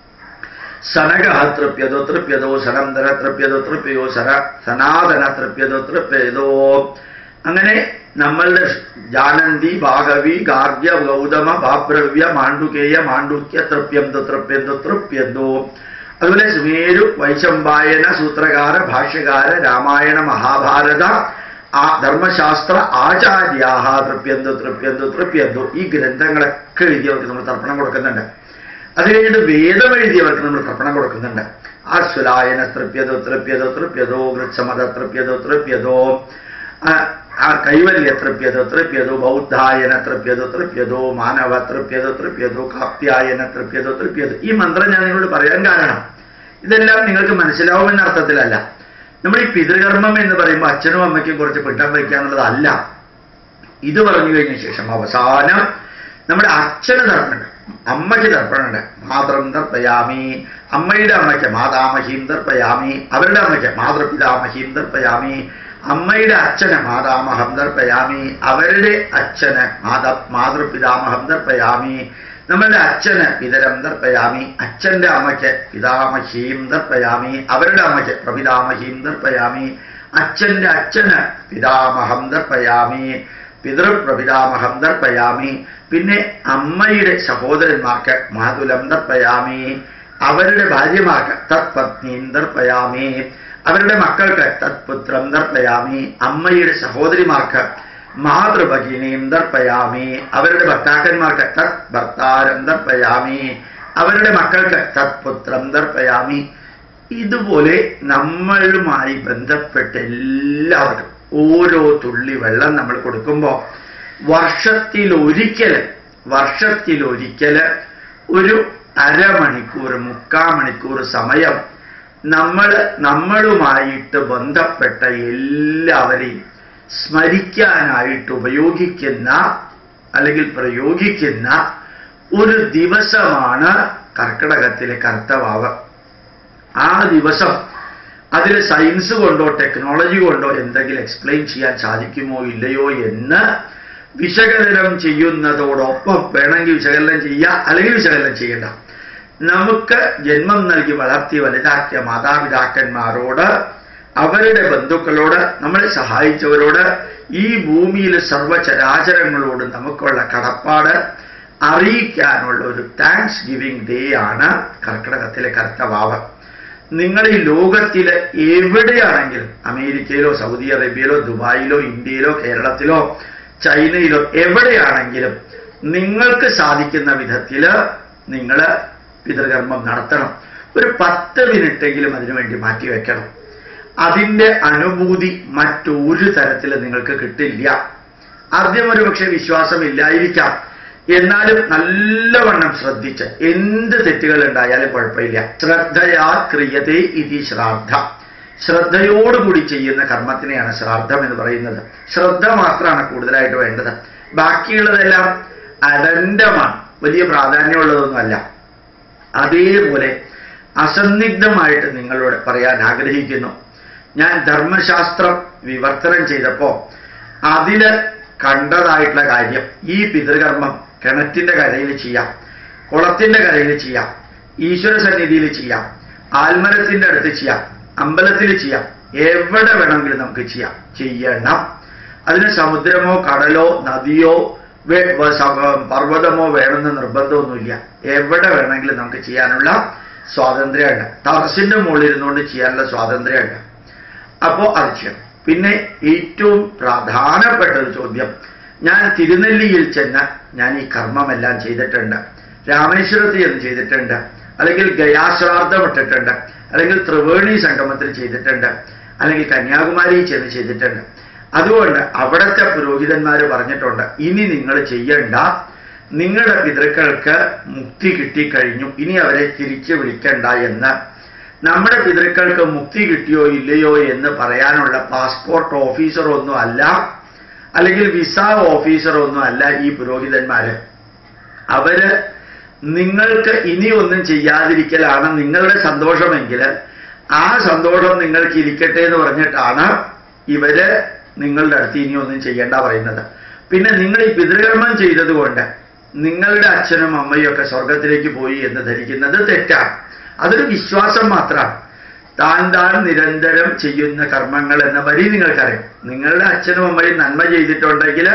സനക തൃപ്യതോ തൃപ്യതോ സനന്ദന തൃപ്യതോ തൃപ്യോ സന സനാതന തൃപ്യതോ തൃപ്യതോ അങ്ങനെ നമ്മളുടെ ജാനന്തി ഭാഗവി ഗാർഗ്യ ഗൗതമ ഭാബ്രവ്യ മാണ്ഡുകേയ മാണ്ഡുക്യ തൃപ്യന്തോ തൃപ്യന്തോ തൃപ്യന്തോ അതുപോലെ സുമേരു വൈശമ്പായന സൂത്രകാര ഭാഷ്യകാര രാമായണ മഹാഭാരത ആ ധർമ്മശാസ്ത്ര ആചാര്യാഹ തൃപ്യന്തോ തൃപ്യന്തോ തൃപ്യന്തോ ഈ ഗ്രന്ഥങ്ങളൊക്കെ എഴുതിയവർക്ക് നമ്മൾ തർപ്പണം കൊടുക്കുന്നുണ്ട് അത് കഴിഞ്ഞിട്ട് വേദം എഴുതിയവർക്ക് നമ്മൾ തർപ്പണം കൊടുക്കുന്നുണ്ട് ആശ്വലായന തൃപ്യതോ തൃപ്യതോ തൃപ്യതോ വൃക്ഷമത തൃപ്യതോ തൃപ്യതോ ആ- ആ കൈവല്യ തൃപ്യതോ തൃപ്യതോ ബൗദ്ധായന തൃപ്യതോ തൃപ്യതോ മാനവ തൃപ്യതോ തൃപ്യതോ കാപ്യായന തൃപ്യതോ തൃപ്യതോ ഈ മന്ത്രം ഞാൻ നിങ്ങളോട് പറയാൻ കാരണം ഇതെല്ലാം നിങ്ങൾക്ക് മനസ്സിലാവുമെന്ന അർത്ഥത്തിലല്ല നമ്മൾ ഈ പിതൃകർമ്മം എന്ന് പറയുമ്പോൾ അച്ഛനും അമ്മയ്ക്കും കുറച്ച് പിണ്ടം വയ്ക്കാന്നുള്ളതല്ല ഇത് പറഞ്ഞു കഴിഞ്ഞ ശേഷം അവസാനം നമ്മുടെ അച്ഛന് തർപ്പണുണ്ട് അമ്മയ്ക്ക് തർപ്പണുണ്ട് മാതൃം തർപ്പയാമി അമ്മയുടെ അമ്മയ്ക്ക് മാതാമഹീം തർപ്പയാമി അവരുടെ അമ്മയ്ക്ക് മാതൃപിതാമഹീം തർപ്പയാമി അമ്മയുടെ അച്ഛന് മാതാമഹം തർപ്പയാമി അവരുടെ അച്ഛന് മാതാ മാതൃപിതാമഹം തർപ്പയാമി നമ്മളുടെ അച്ഛന് പിതരം തർപ്പയാമി അച്ഛന്റെ അമ്മയ്ക്ക് പിതാമഹീം തർപ്പയാമി അവരുടെ അമ്മയ്ക്ക് പ്രപിതാമഹീം തർപ്പയാമി അച്ഛന്റെ അച്ഛന് പിതാമഹം തർപ്പയാമി പിതൃപ്രപിതാമഹം തർപ്പയാമി പിന്നെ അമ്മയുടെ സഹോദരന്മാർക്ക് മാതുലം തർപ്പയാമി അവരുടെ ഭാര്യമാർക്ക് തത്പത്നീം തർപ്പയാമി അവരുടെ മക്കൾക്ക് തത്പുത്രം തർപ്പയാമി അമ്മയുടെ സഹോദരിമാർക്ക് മാതൃഭഗിനിയും തർപ്പയാമി അവരുടെ ഭർത്താക്കന്മാർക്ക് തത് ഭർത്താരം തർപ്പയാമി അവരുടെ മക്കൾക്ക് തത്പുത്രം തർപ്പയാമി ഇതുപോലെ നമ്മളുമായി ബന്ധപ്പെട്ട എല്ലാവർക്കും ഓരോ തുള്ളി വെള്ളം നമ്മൾ കൊടുക്കുമ്പോൾ വർഷത്തിലൊരിക്കൽ വർഷത്തിലൊരിക്കൽ ഒരു അരമണിക്കൂർ മുക്കാ മണിക്കൂർ സമയം നമ്മൾ നമ്മളുമായിട്ട് ബന്ധപ്പെട്ട എല്ലാവരെയും സ്മരിക്കാനായിട്ട് ഉപയോഗിക്കുന്ന അല്ലെങ്കിൽ പ്രയോഗിക്കുന്ന ഒരു ദിവസമാണ് കർക്കിടകത്തിലെ കർത്തവാവ് ആ ദിവസം അതിൽ സയൻസ് കൊണ്ടോ ടെക്നോളജി കൊണ്ടോ എന്തെങ്കിലും എക്സ്പ്ലെയിൻ ചെയ്യാൻ സാധിക്കുമോ ഇല്ലയോ എന്ന് വിശകലനം ചെയ്യുന്നതോടൊപ്പം വേണമെങ്കിൽ വിശകലനം ചെയ്യുക അല്ലെങ്കിൽ വിശകലനം ചെയ്യണ്ട നമുക്ക് ജന്മം നൽകി വളർത്തി വലുതാക്കിയ മാതാപിതാക്കന്മാരോട് അവരുടെ ബന്ധുക്കളോട് നമ്മളെ സഹായിച്ചവരോട് ഈ ഭൂമിയിലെ സർവചരാചരങ്ങളോട് നമുക്കുള്ള കടപ്പാട് അറിയിക്കാനുള്ള ഒരു താങ്ക്സ് ഗിവിംഗ് ഡേ ആണ് കർക്കിടകത്തിലെ കർത്തവാവ് നിങ്ങൾ ഈ ലോകത്തിലെ എവിടെയാണെങ്കിലും അമേരിക്കയിലോ സൗദി അറേബ്യയിലോ ദുബായിലോ ഇന്ത്യയിലോ കേരളത്തിലോ ചൈനയിലോ എവിടെയാണെങ്കിലും നിങ്ങൾക്ക് സാധിക്കുന്ന വിധത്തിൽ നിങ്ങൾ പിതൃകർമ്മം നടത്തണം ഒരു പത്ത് മിനിറ്റെങ്കിലും അതിനുവേണ്ടി മാറ്റിവെക്കണം അതിൻ്റെ അനുഭൂതി മറ്റൊരു തരത്തിൽ നിങ്ങൾക്ക് കിട്ടില്ല ആദ്യം ഒരു പക്ഷേ വിശ്വാസമില്ലായിരിക്കാം എന്നാലും നല്ലവണ്ണം ശ്രദ്ധിച്ച് എന്ത് തെറ്റുകൾ ഉണ്ടായാലും കുഴപ്പമില്ല ശ്രദ്ധയാ ക്രിയതേ ഇതി ശ്രാദ്ധ ശ്രദ്ധയോടുകൂടി ചെയ്യുന്ന കർമ്മത്തിനെയാണ് ശ്രാദ്ധം എന്ന് പറയുന്നത് ശ്രദ്ധ മാത്രമാണ് കൂടുതലായിട്ട് വേണ്ടത് ബാക്കിയുള്ളതെല്ലാം അടണ്ടമാണ് വലിയ പ്രാധാന്യമുള്ളതൊന്നുമല്ല അതേപോലെ അസന്നിഗ്ധമായിട്ട് നിങ്ങളോട് പറയാൻ ആഗ്രഹിക്കുന്നു ഞാൻ ധർമ്മശാസ്ത്രം വിവർത്തനം ചെയ്തപ്പോൾ അതില് കണ്ടതായിട്ടുള്ള കാര്യം ഈ പിതൃകർമ്മം കിണറ്റിന്റെ കരയിൽ ചെയ്യാം കുളത്തിന്റെ കരയിൽ ചെയ്യാം ഈശ്വര സന്നിധിയിൽ ചെയ്യാം ആൽമരത്തിന്റെ അടുത്ത് ചെയ്യാം അമ്പലത്തിൽ ചെയ്യാം എവിടെ വേണമെങ്കിലും നമുക്ക് ചെയ്യാം ചെയ്യണം അതിന് സമുദ്രമോ കടലോ നദിയോ വേ- വ- സ- പർവ്വതമോ വേണമെന്ന് നിർബന്ധമൊന്നുമില്ല എവിടെ വേണമെങ്കിലും നമുക്ക് ചെയ്യാനുള്ള സ്വാതന്ത്ര്യമുണ്ട് ടറസിന്റെ മുകളിൽ ഇരുന്നുകൊണ്ട് ചെയ്യാനുള്ള സ്വാതന്ത്ര്യമുണ്ട് അപ്പോ അത് ചെയ്യണം പിന്നെ ഏറ്റവും പ്രധാനപ്പെട്ട ഒരു ചോദ്യം ഞാൻ തിരുനെല്ലിയിൽ ചെന്ന് ഞാൻ ഈ കർമ്മമെല്ലാം ചെയ്തിട്ടുണ്ട് രാമേശ്വരത്ത് ചെന്ന് ചെയ്തിട്ടുണ്ട് അല്ലെങ്കിൽ ഗയാശ്രാദ്ധം ഇട്ടിട്ടുണ്ട് അല്ലെങ്കിൽ ത്രിവേണി സംഗമത്തിൽ ചെയ്തിട്ടുണ്ട് അല്ലെങ്കിൽ കന്യാകുമാരി ചെന്ന് ചെയ്തിട്ടുണ്ട് അതുകൊണ്ട് അവിടുത്തെ പുരോഹിതന്മാർ പറഞ്ഞിട്ടുണ്ട് ഇനി നിങ്ങൾ ചെയ്യണ്ട നിങ്ങളുടെ പിതൃക്കൾക്ക് മുക്തി കിട്ടിക്കഴിഞ്ഞു ഇനി അവരെ തിരിച്ചു വിളിക്കണ്ട എന്ന് നമ്മുടെ പിതൃക്കൾക്ക് മുക്തി കിട്ടിയോ ഇല്ലയോ എന്ന് പറയാനുള്ള പാസ്പോർട്ട് ഓഫീസറൊന്നും അല്ല അല്ലെങ്കിൽ വിസ ഓഫീസറൊന്നും അല്ല ഈ പുരോഹിതന്മാര് അവര് നിങ്ങൾക്ക് ഇനി ഒന്നും ചെയ്യാതിരിക്കലാണ് നിങ്ങളുടെ സന്തോഷമെങ്കിൽ ആ സന്തോഷം നിങ്ങൾക്ക് ഇരിക്കട്ടെ എന്ന് പറഞ്ഞിട്ടാണ് ഇവര് നിങ്ങളുടെ അടുത്ത് ഇനി ഒന്നും ചെയ്യേണ്ട പറയുന്നത് പിന്നെ നിങ്ങൾ ഈ പിതൃകർമ്മം ചെയ്തതുകൊണ്ട് നിങ്ങളുടെ അച്ഛനും അമ്മയും ഒക്കെ സ്വർഗത്തിലേക്ക് പോയി എന്ന് ധരിക്കുന്നത് തെറ്റാണ് അതൊരു വിശ്വാസം മാത്രമാണ് താൻ താൻ നിരന്തരം ചെയ്യുന്ന കർമ്മങ്ങൾ എന്ന വരി നിങ്ങൾക്കറിയാം നിങ്ങളുടെ അച്ഛനും അമ്മയും നന്മ ചെയ്തിട്ടുണ്ടെങ്കിൽ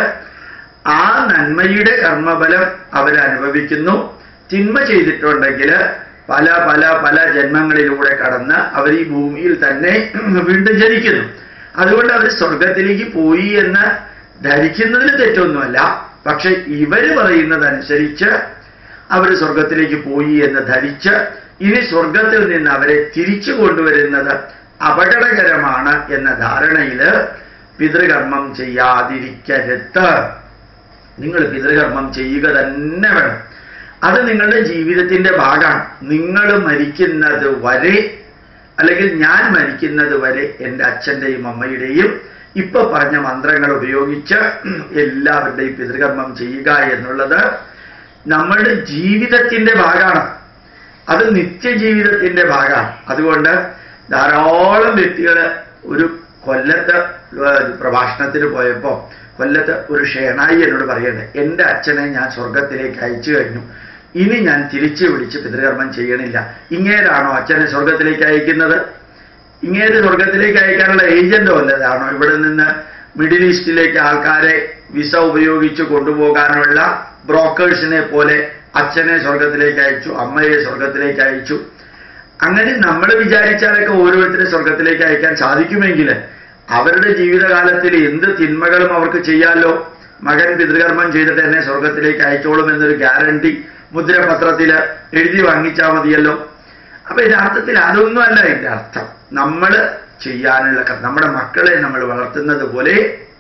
ആ നന്മയുടെ കർമ്മഫലം അവരനുഭവിക്കുന്നു തിന്മ ചെയ്തിട്ടുണ്ടെങ്കിൽ പല പല പല ജന്മങ്ങളിലൂടെ കടന്ന് അവർ ഈ ഭൂമിയിൽ തന്നെ വീണ്ടും ജനിക്കുന്നു അതുകൊണ്ട് അവർ സ്വർഗത്തിലേക്ക് പോയി എന്ന് ധരിക്കുന്നതിന് തെറ്റൊന്നുമല്ല പക്ഷെ ഇവര് പറയുന്നതനുസരിച്ച് അവർ സ്വർഗത്തിലേക്ക് പോയി എന്ന് ധരിച്ച് ഇനി സ്വർഗത്തിൽ നിന്ന് അവരെ തിരിച്ചു കൊണ്ടുവരുന്നത് അപകടകരമാണ് എന്ന ധാരണയിൽ പിതൃകർമ്മം ചെയ്യാതിരിക്കരുത് നിങ്ങൾ പിതൃകർമ്മം ചെയ്യുക തന്നെ വേണം അത് നിങ്ങളുടെ ജീവിതത്തിന്റെ ഭാഗമാണ് നിങ്ങൾ മരിക്കുന്നത് വരെ അല്ലെങ്കിൽ ഞാൻ മരിക്കുന്നത് വരെ എൻ്റെ അച്ഛൻ്റെയും അമ്മയുടെയും ഇപ്പൊ പറഞ്ഞ മന്ത്രങ്ങൾ ഉപയോഗിച്ച് എല്ലാവരുടെയും പിതൃകർമ്മം ചെയ്യുക എന്നുള്ളത് നമ്മളുടെ ജീവിതത്തിന്റെ ഭാഗമാണ് അത് നിത്യജീവിതത്തിന്റെ ഭാഗമാണ് അതുകൊണ്ട് ധാരാളം വ്യക്തികൾ ഒരു കൊല്ലത്ത് ഏർ പ്രഭാഷണത്തിന് പോയപ്പോൾ കൊല്ലത്ത് ഒരു ഷേണായി എന്നോട് പറയണ്ടേ എൻ്റെ അച്ഛനെ ഞാൻ സ്വർഗത്തിലേക്ക് അയച്ചു കഴിഞ്ഞു ഇനി ഞാൻ തിരിച്ചു വിളിച്ച് പിതൃകർമ്മം ചെയ്യണില്ല ഇങ്ങേരാണോ അച്ഛനെ സ്വർഗത്തിലേക്ക് അയക്കുന്നത് ഇങ്ങേര് സ്വർഗത്തിലേക്ക് അയക്കാനുള്ള ഏജന്റോ അല്ലതാണോ ഇവിടെ നിന്ന് മിഡിൽ ഈസ്റ്റിലേക്ക് ആൾക്കാരെ വിസ ഉപയോഗിച്ച് കൊണ്ടുപോകാനുള്ള ബ്രോക്കേഴ്സിനെ പോലെ അച്ഛനെ സ്വർഗത്തിലേക്ക് അയച്ചു അമ്മയെ സ്വർഗത്തിലേക്ക് അയച്ചു അങ്ങനെ നമ്മൾ വിചാരിച്ചാലൊക്കെ ഓരോരുത്തരെ സ്വർഗത്തിലേക്ക് അയക്കാൻ സാധിക്കുമെങ്കിൽ അവരുടെ ജീവിതകാലത്തിൽ എന്ത് തിന്മകളും അവർക്ക് ചെയ്യാമല്ലോ മകൻ പിതൃകർമ്മം ചെയ്തിട്ട് എന്നെ സ്വർഗത്തിലേക്ക് അയച്ചോളും എന്നൊരു ഗ്യാരണ്ടി മുദ്രപത്രത്തിൽ എഴുതി വാങ്ങിച്ചാൽ മതിയല്ലോ അപ്പൊ യഥാർത്ഥത്തിൽ അതൊന്നും അല്ല ഇതിന്റെ അർത്ഥം നമ്മൾ ചെയ്യാനുള്ള ക- നമ്മുടെ മക്കളെ നമ്മൾ വളർത്തുന്നത് പോലെ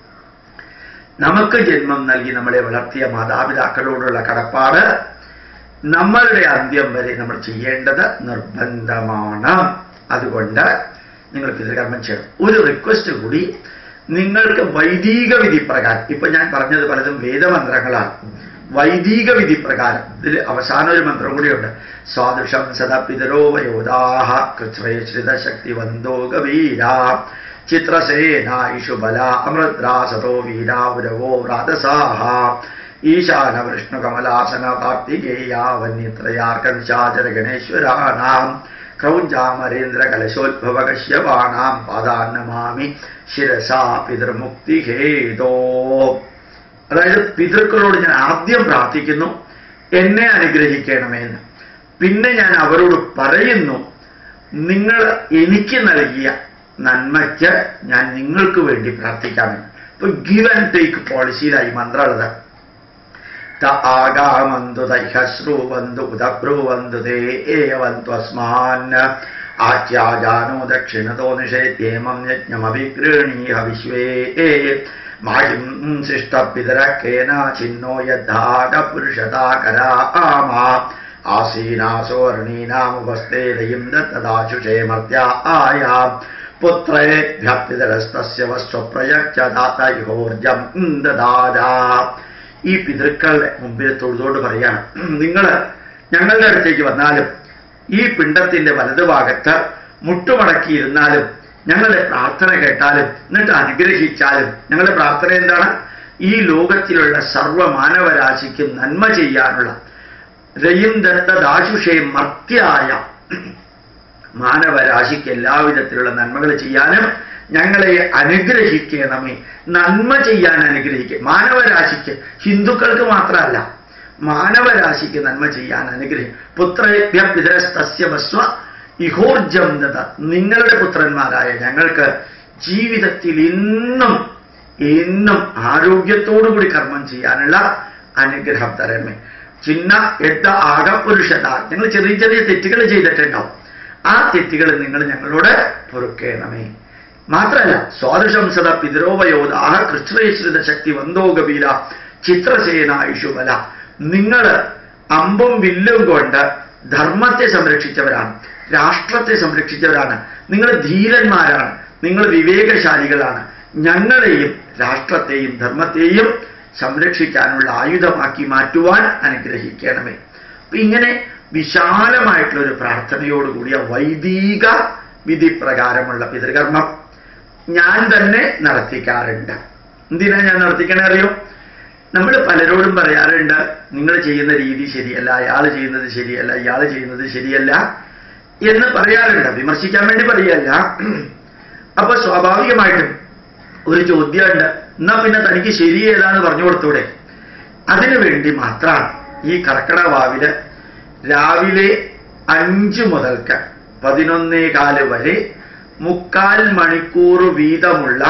നമുക്ക് ജന്മം നൽകി നമ്മളെ വളർത്തിയ മാതാപിതാക്കളോടുള്ള കടപ്പാട് നമ്മളുടെ അന്ത്യം വരെ നമ്മൾ ചെയ്യേണ്ടത് നിർബന്ധമാണ് അതുകൊണ്ട് നിങ്ങൾ പിതൃകർമ്മം ചെയ്യണം ഒരു റിക്വസ്റ്റ് കൂടി നിങ്ങൾക്ക് വൈദിക വിധി പ്രകാരം ഇപ്പൊ ഞാൻ പറഞ്ഞത് പലതും വേദമന്ത്രങ്ങളാണ് വൈദിക വിധി പ്രകാരം ഇതിൽ അവസാന ഒരു മന്ത്രം കൂടിയുണ്ട് സ്വാദൃശം സദ പിതരോ വയോദാഹ കൃശ്രയശ്രിത ശക്തിവന്തോ ഗവീരാ ചിത്രസേനായിഷു ബല അമൃദ്രാസതോ വീരാപുരവോ രാധസാഹ ഈശാന വിഷ്ണു കമലാസന കാർത്തികേയ വന്യത്രയാർക്കൻശാചര ഗണേശ്വരാണാം ക്രൗഞ്ചാമരേന്ദ്ര കലശോത്ഭവ കശ്യപാണാം പാദാന്നമാമി ശിരസാ പിതൃമുക്തി ഹേതോ അതായത് പിതൃക്കളോട് ഞാൻ ആദ്യം പ്രാർത്ഥിക്കുന്നു എന്നെ അനുഗ്രഹിക്കണമെന്ന് പിന്നെ ഞാൻ അവരോട് പറയുന്നു നിങ്ങൾ എനിക്ക് നൽകിയ നന്മയ്ക്ക് ഞാൻ നിങ്ങൾക്ക് വേണ്ടി പ്രാർത്ഥിക്കാമെന്ന് ഇപ്പൊ ഗിവ് ആൻഡ് ടേക്ക് പോളിസിയിലായി മന്ത്രമുള്ളത് ത ആഗാമന്തു തൈഹശ്രൂവന്തു ഉദബ്രുവന്തു തേ ഏവന്തു അസ്മാൻ ആച്യാജാനോ ദക്ഷിണതോ നിഷേത്യേമം യജ്ഞമഭിഗൃണീഹ വിശ്വേ മാഹിം ശിഷ്ടപിതരക്കേന ചിന്നോ യദ്ധാകപുരുഷതാകരാമ ആസീനാസോർണീനാമുപസ്ഥേരയും ദത്തദാശുഷേ മർത്യായാം പുത്രേഭ്യ പിതരസ്തസ്യ വസ്വപ്രയക്ഷദാതയോർജം ദദാരാ ഈ പിതൃക്കളുടെ മുമ്പിൽ തൊഴുതോട് പറയാണ് നിങ്ങൾ ഞങ്ങളുടെ അടുത്തേക്ക് വന്നാലും ഈ പിണ്ടത്തിന്റെ വലതുഭാഗത്ത് മുട്ടുമടക്കിയിരുന്നാലും ഞങ്ങളുടെ പ്രാർത്ഥന കേട്ടാലും എന്നിട്ട് അനുഗ്രഹിച്ചാലും ഞങ്ങളുടെ പ്രാർത്ഥന എന്താണ് ഈ ലോകത്തിലുള്ള സർവ്വ മാനവരാശിക്ക് നന്മ ചെയ്യാനുള്ള രയും ദത്തദാശുഷേ മർത്യായ മാനവരാശിക്ക് എല്ലാവിധത്തിലുള്ള നന്മകൾ ചെയ്യാനും ഞങ്ങളെ അനുഗ്രഹിക്കണമേ നന്മ ചെയ്യാൻ അനുഗ്രഹിക്കുക മാനവരാശിക്ക് ഹിന്ദുക്കൾക്ക് മാത്രമല്ല മാനവരാശിക്ക് നന്മ ചെയ്യാൻ അനുഗ്രഹം പുത്രേഭ്യ പിതരസ്തസ്യമസ്വ ഇഹോർജം ദത നിങ്ങളുടെ പുത്രന്മാരായ ഞങ്ങൾക്ക് ജീവിതത്തിൽ ഇന്നും എന്നും ആരോഗ്യത്തോടുകൂടി കർമ്മം ചെയ്യാനുള്ള അനുഗ്രഹം തരണമേ ചിന്ന എട്ട ആകപുരുഷത ഞങ്ങൾ ചെറിയ ചെറിയ തെറ്റുകൾ ചെയ്തിട്ടുണ്ടാവും ആ തെറ്റുകൾ നിങ്ങൾ ഞങ്ങളോട് പൊറുക്കേണമേ മാത്രമല്ല സ്വാദുശംസത പിതരോപയോധാഹ കൃഷ്ണേശ്രിത ശക്തി വന്തോ ഗബീല ചിത്രസേന ഇഷുബല നിങ്ങൾ അമ്പും വില്ലും കൊണ്ട് ധർമ്മത്തെ സംരക്ഷിച്ചവരാണ് രാഷ്ട്രത്തെ സംരക്ഷിച്ചവരാണ് നിങ്ങൾ ധീരന്മാരാണ് നിങ്ങൾ വിവേകശാലികളാണ് ഞങ്ങളെയും രാഷ്ട്രത്തെയും ധർമ്മത്തെയും സംരക്ഷിക്കാനുള്ള ആയുധമാക്കി മാറ്റുവാൻ അനുഗ്രഹിക്കണമേ അപ്പൊ ഇങ്ങനെ വിശാലമായിട്ടുള്ള ഒരു പ്രാർത്ഥനയോടുകൂടിയ വൈദിക വിധി പ്രകാരമുള്ള പിതൃകർമ്മം ഞാൻ തന്നെ നടത്തിക്കാറുണ്ട് എന്തിനാ ഞാൻ നടത്തിക്കണേ അറിയോ നമ്മൾ പലരോടും പറയാറുണ്ട് നിങ്ങൾ ചെയ്യുന്ന രീതി ശരിയല്ല അയാൾ ചെയ്യുന്നത് ശരിയല്ല ഇയാൾ ചെയ്യുന്നത് ശരിയല്ല എന്ന് പറയാറുണ്ട് വിമർശിക്കാൻ വേണ്ടി പറയല്ല അപ്പൊ സ്വാഭാവികമായിട്ടും ഒരു ചോദ്യമുണ്ട് എന്നാ പിന്നെ തനിക്ക് ശരി ഏതാന്ന് പറഞ്ഞു കൊടുത്തൂടെ അതിനു വേണ്ടി മാത്രമാണ് ഈ കർക്കിടക വാവില് രാവിലെ അഞ്ചു മുതൽക്ക് പതിനൊന്നേ കാല് വരെ മുക്കാൽ മണിക്കൂർ വീതമുള്ള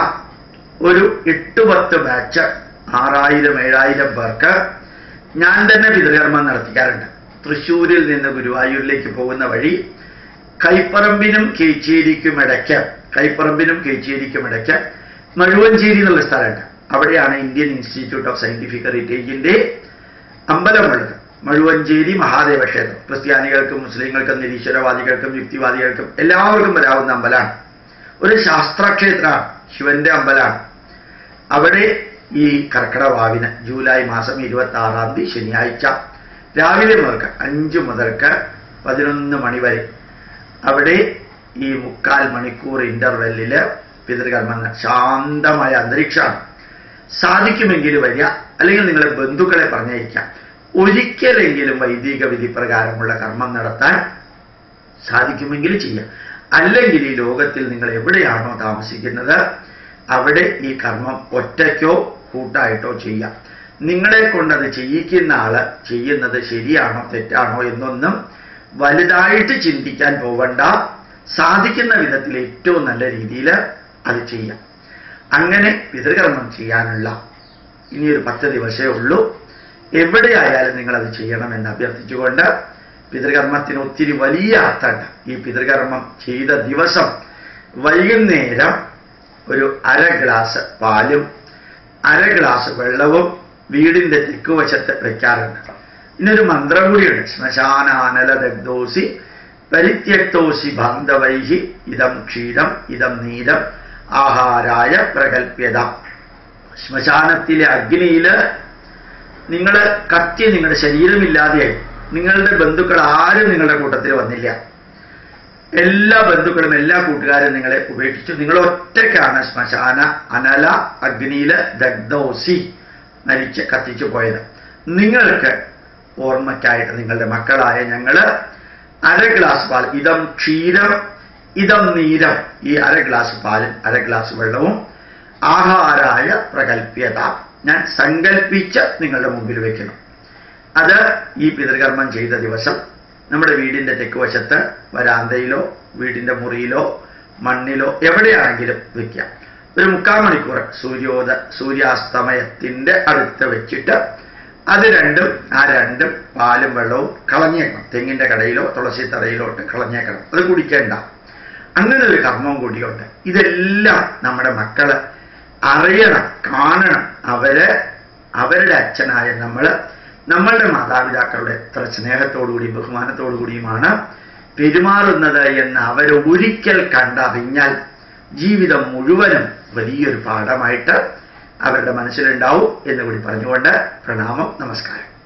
ഒരു എട്ട് പത്ത് ബാച്ച് ആറായിരം ഏഴായിരം പേർക്ക് ഞാൻ തന്നെ പിതൃകർമ്മം നടത്തിക്കാറുണ്ട് തൃശ്ശൂരിൽ നിന്ന് ഗുരുവായൂരിലേക്ക് പോകുന്ന വഴി കൈപ്പറമ്പിനും കേച്ചേരിക്കും ഇടയ്ക്ക് കൈപ്പറമ്പിനും കേച്ചേരിക്കും ഇടയ്ക്ക് മഴുവഞ്ചേരി എന്നുള്ള സ്ഥലമുണ്ട് അവിടെയാണ് ഇന്ത്യൻ ഇൻസ്റ്റിറ്റ്യൂട്ട് ഓഫ് സയന്റിഫിക് ഹെറിറ്റേജിന്റെ അമ്പലമുള്ളത് മഴുവഞ്ചേരി മഹാദേവ ക്ഷേത്രം ക്രിസ്ത്യാനികൾക്കും മുസ്ലിങ്ങൾക്കും നിരീശ്വരവാദികൾക്കും യുക്തിവാദികൾക്കും എല്ലാവർക്കും വരാവുന്ന അമ്പലമാണ് ഒരു ശാസ്ത്രക്ഷേത്രമാണ് ശിവന്റെ അമ്പലമാണ് അവിടെ ഈ കർക്കിടവാവിന് ജൂലൈ മാസം ഇരുപത്തി ആറാം തീയതി ശനിയാഴ്ച രാവിലെ മുതൽക്ക് അഞ്ചു മുതൽക്ക് പതിനൊന്ന് മണി വരെ അവിടെ ഈ മുക്കാൽ മണിക്കൂർ ഇന്റർവെല്ലില് പിതൃകർമ്മം ശാന്തമായ അന്തരീക്ഷമാണ് സാധിക്കുമെങ്കിൽ വരിക അല്ലെങ്കിൽ നിങ്ങളെ ബന്ധുക്കളെ പറഞ്ഞയക്കാം ഒരിക്കലെങ്കിലും വൈദിക വിധി പ്രകാരമുള്ള കർമ്മം നടത്താൻ സാധിക്കുമെങ്കിൽ ചെയ്യാം അല്ലെങ്കിൽ ഈ ലോകത്തിൽ നിങ്ങൾ എവിടെയാണോ താമസിക്കുന്നത് അവിടെ ഈ കർമ്മം ഒറ്റയ്ക്കോ കൂട്ടായിട്ടോ ചെയ്യാം നിങ്ങളെ കൊണ്ടത് ചെയ്യിക്കുന്ന ആള് ചെയ്യുന്നത് ശരിയാണോ തെറ്റാണോ എന്നൊന്നും വലുതായിട്ട് ചിന്തിക്കാൻ പോവണ്ട സാധിക്കുന്ന വിധത്തിൽ ഏറ്റവും നല്ല രീതിയിൽ അത് ചെയ്യാം അങ്ങനെ പിതൃകർമ്മം ചെയ്യാനുള്ള ഇനിയൊരു പത്ത് ദിവസമേ ഉള്ളൂ എവിടെയായാലും നിങ്ങൾ അത് ചെയ്യണമെന്ന് അഭ്യർത്ഥിച്ചുകൊണ്ട് പിതൃകർമ്മത്തിന് ഒത്തിരി വലിയ അർത്ഥമുണ്ട് ഈ പിതൃകർമ്മം ചെയ്ത ദിവസം വൈകുന്നേരം ഒരു അര ഗ്ലാസ് പാലും അര ഗ്ലാസ് വെള്ളവും വീടിന്റെ തെക്കുവശത്ത് വെക്കാറുണ്ട് ഇന്നൊരു മന്ത്രം കൂടിയുണ്ട് ശ്മശാനാനല ദഗ്ധോസി പരിത്യക്തോസി ബാന്ധവൈഹി ഇതം ക്ഷീരം ഇതം നീരം ആഹാരായ പ്രകൽപ്യത ശ്മശാനത്തിലെ അഗ്നിയില് നിങ്ങൾ കത്തി നിങ്ങളുടെ ശരീരമില്ലാതെയായി നിങ്ങളുടെ ബന്ധുക്കൾ ആരും നിങ്ങളുടെ കൂട്ടത്തിൽ വന്നില്ല എല്ലാ ബന്ധുക്കളും എല്ലാ കൂട്ടുകാരും നിങ്ങളെ ഉപേക്ഷിച്ചു നിങ്ങൾ ഒറ്റയ്ക്കാണ് ശ്മശാന അനല അഗ്നിയില് ദഗ്ധോസി മരിച്ച് കത്തിച്ചു പോയത് നിങ്ങൾക്ക് ഓർമ്മയ്ക്കായിട്ട് നിങ്ങളുടെ മക്കളായ ഞങ്ങള് അര ഗ്ലാസ് പാൽ ഇതം ക്ഷീരം ഇതം നീരം ഈ അര ഗ്ലാസ് പാലും അര ഗ്ലാസ് വെള്ളവും ആഹാരായ പ്രകൽപ്യത ഞാൻ സങ്കല്പിച്ച് നിങ്ങളുടെ മുമ്പിൽ വെക്കണം അത് ഈ പിതൃകർമ്മം ചെയ്ത ദിവസം നമ്മുടെ വീടിന്റെ തെക്കുവശത്ത് വരാന്തയിലോ വീടിന്റെ മുറിയിലോ മണ്ണിലോ എവിടെയാണെങ്കിലും വെക്കാം ഒരു മുക്കാൽ മണിക്കൂർ സൂര്യോദ സൂര്യാസ്തമയത്തിന്റെ അടുത്ത് വെച്ചിട്ട് അത് രണ്ടും ആ രണ്ടും പാലും വെള്ളവും കളഞ്ഞേക്കണം തെങ്ങിന്റെ കടയിലോ തുളസി തറയിലോട്ട് കളഞ്ഞേക്കണം അത് കുടിക്കേണ്ട അങ്ങനെ ഒരു കർമ്മം കൂടിയുണ്ട് ഇതെല്ലാം നമ്മുടെ മക്കള് അറിയണം കാണണം അവര് അവരുടെ അച്ഛനായ നമ്മള് നമ്മളുടെ മാതാപിതാക്കളുടെ എത്ര സ്നേഹത്തോടുകൂടിയും ബഹുമാനത്തോടുകൂടിയുമാണ് പെരുമാറുന്നത് എന്ന് അവർ ഒരിക്കൽ കണ്ടറിഞ്ഞാൽ ജീവിതം മുഴുവനും വലിയൊരു പാഠമായിട്ട് അവരുടെ മനസ്സിലുണ്ടാവും എന്ന് കൂടി പറഞ്ഞുകൊണ്ട് പ്രണാമം നമസ്കാരം